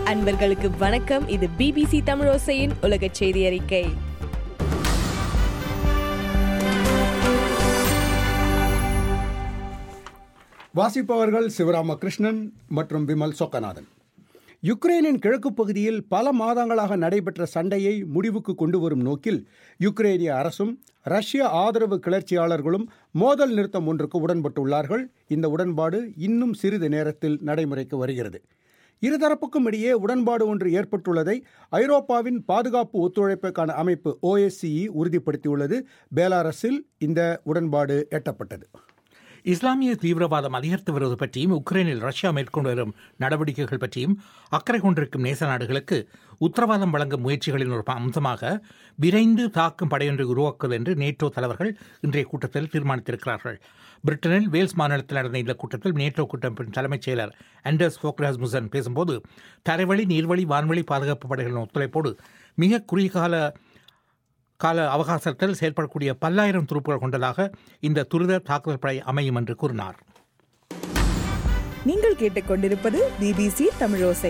அன்பர்களுக்கு வணக்கம் இது பிபிசி தமிழோசையின் உலக செய்தி அறிக்கை வாசிப்பவர்கள் சிவராமகிருஷ்ணன் மற்றும் விமல் சொக்கநாதன் யுக்ரைனின் கிழக்கு பகுதியில் பல மாதங்களாக நடைபெற்ற சண்டையை முடிவுக்கு கொண்டு வரும் நோக்கில் யுக்ரைனிய அரசும் ரஷ்ய ஆதரவு கிளர்ச்சியாளர்களும் மோதல் நிறுத்தம் ஒன்றுக்கு உடன்பட்டுள்ளார்கள் இந்த உடன்பாடு இன்னும் சிறிது நேரத்தில் நடைமுறைக்கு வருகிறது இருதரப்புக்கும் இடையே உடன்பாடு ஒன்று ஏற்பட்டுள்ளதை ஐரோப்பாவின் பாதுகாப்பு ஒத்துழைப்புக்கான அமைப்பு ஓஎஸ்சிஇ உறுதிப்படுத்தியுள்ளது பேலாரஸில் இந்த உடன்பாடு எட்டப்பட்டது இஸ்லாமிய தீவிரவாதம் அதிகரித்து வருவது பற்றியும் உக்ரைனில் ரஷ்யா மேற்கொண்டு வரும் நடவடிக்கைகள் பற்றியும் அக்கறை கொண்டிருக்கும் நேச நாடுகளுக்கு உத்தரவாதம் வழங்கும் முயற்சிகளின் ஒரு அம்சமாக விரைந்து தாக்கும் படையொன்றை உருவாக்குவது என்று நேட்டோ தலைவர்கள் இன்றைய கூட்டத்தில் தீர்மானித்திருக்கிறார்கள் பிரிட்டனில் வேல்ஸ் மாநிலத்தில் நடந்த இந்த கூட்டத்தில் நேட்டோ கூட்டமைப்பின் தலைமைச் செயலர் ஆண்டர்ஸ் ஃபோக்ராஸ்முசன் பேசும்போது தரைவழி நீர்வழி வான்வழி பாதுகாப்பு படைகளின் ஒத்துழைப்போடு மிக குறுகிய கால கால அவகாசத்தில் செயல்படக்கூடிய பல்லாயிரம் துருப்புகள் கொண்டதாக இந்த துரித தாக்குதல் படை அமையும் என்று கூறினார் நீங்கள் கேட்டுக்கொண்டிருப்பது பிபிசி தமிழோசை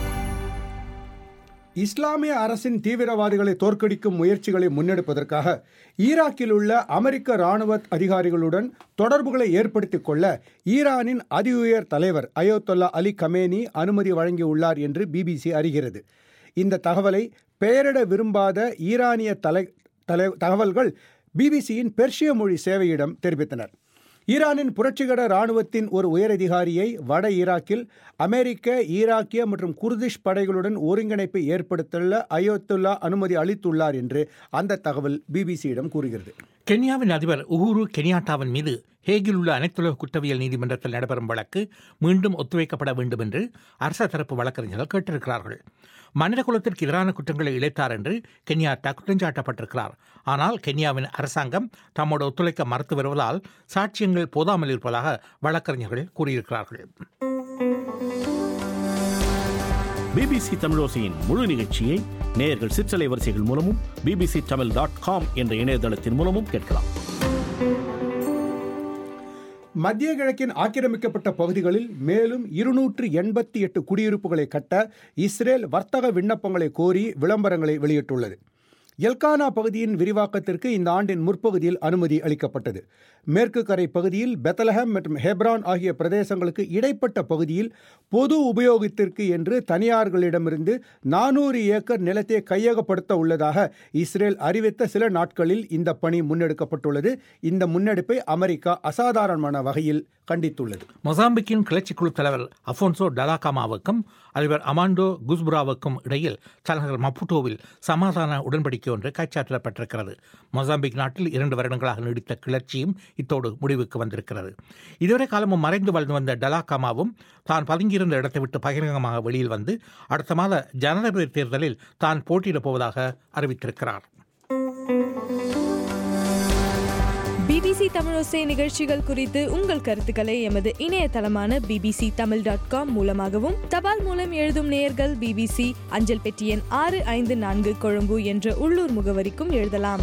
இஸ்லாமிய அரசின் தீவிரவாதிகளை தோற்கடிக்கும் முயற்சிகளை முன்னெடுப்பதற்காக ஈராக்கில் உள்ள அமெரிக்க இராணுவ அதிகாரிகளுடன் தொடர்புகளை ஏற்படுத்திக் கொள்ள ஈரானின் அதி உயர் தலைவர் அயோத்தொல்லா அலி கமேனி அனுமதி வழங்கியுள்ளார் என்று பிபிசி அறிகிறது இந்த தகவலை பெயரிட விரும்பாத ஈரானிய தலை தலை தகவல்கள் பிபிசியின் பெர்ஷிய மொழி சேவையிடம் தெரிவித்தனர் ஈரானின் புரட்சிகர இராணுவத்தின் ஒரு உயரதிகாரியை வட ஈராக்கில் அமெரிக்க ஈராக்கிய மற்றும் குர்திஷ் படைகளுடன் ஒருங்கிணைப்பை ஏற்படுத்தல அயோத்துல்லா அனுமதி அளித்துள்ளார் என்று அந்த தகவல் பிபிசியிடம் கூறுகிறது கென்யாவின் அதிபர் உஹுரு கெனியாட்டாவின் மீது ஹேகில் உள்ள அனைத்துலக குற்றவியல் நீதிமன்றத்தில் நடைபெறும் வழக்கு மீண்டும் ஒத்துவைக்கப்பட வேண்டும் என்று அரச தரப்பு வழக்கறிஞர்கள் கேட்டிருக்கிறார்கள் மனித குலத்திற்கு எதிரான குற்றங்களை இழைத்தார் என்று கென்யாட்டா குற்றஞ்சாட்டப்பட்டிருக்கிறார் ஆனால் கென்யாவின் அரசாங்கம் தம்மோடு ஒத்துழைக்க மறுத்து வருவதால் சாட்சியங்கள் போதாமல் இருப்பதாக வழக்கறிஞர்கள் கூறியிருக்கிறார்கள் பிபிசி தமிழோசையின் முழு நிகழ்ச்சியை நேயர்கள் சிற்றலை வரிசைகள் மூலமும் பிபிசி தமிழ் டாட் காம் என்ற இணையதளத்தின் மூலமும் கேட்கலாம் மத்திய கிழக்கின் ஆக்கிரமிக்கப்பட்ட பகுதிகளில் மேலும் இருநூற்று எண்பத்தி எட்டு குடியிருப்புகளை கட்ட இஸ்ரேல் வர்த்தக விண்ணப்பங்களை கோரி விளம்பரங்களை வெளியிட்டுள்ளது எல்கானா பகுதியின் விரிவாக்கத்திற்கு இந்த ஆண்டின் முற்பகுதியில் அனுமதி அளிக்கப்பட்டது மேற்கு கரை பகுதியில் பெத்தலஹம் மற்றும் ஹெப்ரான் ஆகிய பிரதேசங்களுக்கு இடைப்பட்ட பகுதியில் பொது உபயோகத்திற்கு என்று தனியார்களிடமிருந்து நானூறு ஏக்கர் நிலத்தை கையகப்படுத்த உள்ளதாக இஸ்ரேல் அறிவித்த சில நாட்களில் இந்த பணி முன்னெடுக்கப்பட்டுள்ளது இந்த முன்னெடுப்பை அமெரிக்கா அசாதாரணமான வகையில் கண்டித்துள்ளது மொசாம்பிக்கின் கிளர்ச்சி குழு தலைவர் அஃபோன்சோ டலாகாமாவுக்கும் அதிபர் அமாண்டோ குஸ்புராவுக்கும் இடையில் தலைநகர் மப்புட்டோவில் சமாதான உடன்படிக்கை ஒன்று கைச்சாற்றப்பட்டிருக்கிறது மொசாம்பிக் நாட்டில் இரண்டு வருடங்களாக நீடித்த கிளர்ச்சியும் இத்தோடு முடிவுக்கு வந்திருக்கிறது இதுவரை காலமும் மறைந்து வாழ்ந்து வந்த டலாகாமாவும் தான் பதுங்கியிருந்த இடத்தை விட்டு பகிரங்கமாக வெளியில் வந்து அடுத்த மாத ஜனாதிபதி தேர்தலில் தான் போட்டியிடப் போவதாக அறிவித்திருக்கிறார் பிபிசி தமிழோசை நிகழ்ச்சிகள் குறித்து உங்கள் கருத்துக்களை எமது இணையதளமான பிபிசி தமிழ் டாட் காம் மூலமாகவும் தபால் மூலம் எழுதும் நேயர்கள் பிபிசி அஞ்சல் பெட்டி எண் ஆறு ஐந்து நான்கு கொழும்பு என்ற உள்ளூர் முகவரிக்கும் எழுதலாம்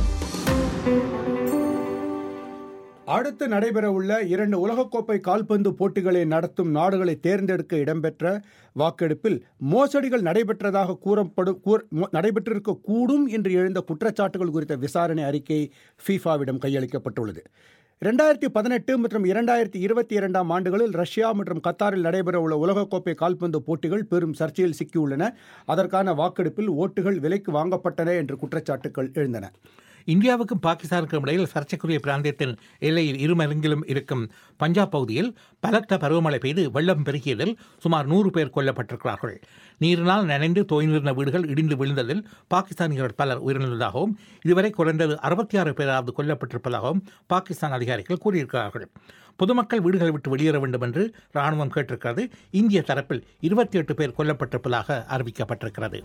அடுத்து நடைபெறவுள்ள இரண்டு உலகக்கோப்பை கால்பந்து போட்டிகளை நடத்தும் நாடுகளை தேர்ந்தெடுக்க இடம்பெற்ற வாக்கெடுப்பில் மோசடிகள் நடைபெற்றதாக கூறப்படும் கூற- மோ- நடைபெற்றிருக்க கூடும் என்று எழுந்த குற்றச்சாட்டுகள் குறித்த விசாரணை அறிக்கை ஃபீஃபாவிடம் கையளிக்கப்பட்டுள்ளது ரெண்டாயிரத்தி பதினெட்டு மற்றும் இரண்டாயிரத்தி இருபத்தி இரண்டாம் ஆண்டுகளில் ரஷ்யா மற்றும் கத்தாரில் நடைபெறவுள்ள உலகக்கோப்பை கால்பந்து போட்டிகள் பெரும் சர்ச்சையில் சிக்கியுள்ளன அதற்கான வாக்கெடுப்பில் ஓட்டுகள் விலைக்கு வாங்கப்பட்டன என்று குற்றச்சாட்டுகள் எழுந்தன இந்தியாவுக்கும் பாகிஸ்தானுக்கும் இடையில் சர்ச்சைக்குரிய பிராந்தியத்தின் எல்லையில் இருமருங்கிலும் இருக்கும் பஞ்சாப் பகுதியில் பலத்த பருவமழை பெய்து வெள்ளம் பெருகியதில் சுமார் நூறு பேர் கொல்லப்பட்டிருக்கிறார்கள் நீரினால் நனைந்து தோய்ந்திருந்த வீடுகள் இடிந்து விழுந்ததில் பாகிஸ்தானியர்கள் பலர் உயிரிழந்ததாகவும் இதுவரை குறைந்தது அறுபத்தி ஆறு பேராவது கொல்லப்பட்டிருப்பதாகவும் பாகிஸ்தான் அதிகாரிகள் கூறியிருக்கிறார்கள் பொதுமக்கள் வீடுகளை விட்டு வெளியேற வேண்டும் என்று ராணுவம் கேட்டிருக்கிறது இந்திய தரப்பில் இருபத்தி எட்டு பேர் கொல்லப்பட்டிருப்பதாக அறிவிக்கப்பட்டிருக்கிறது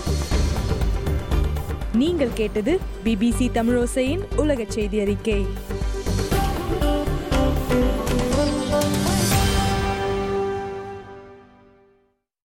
நீங்கள் கேட்டது பிபிசி தமிழோசையின் உலக செய்தி அறிக்கை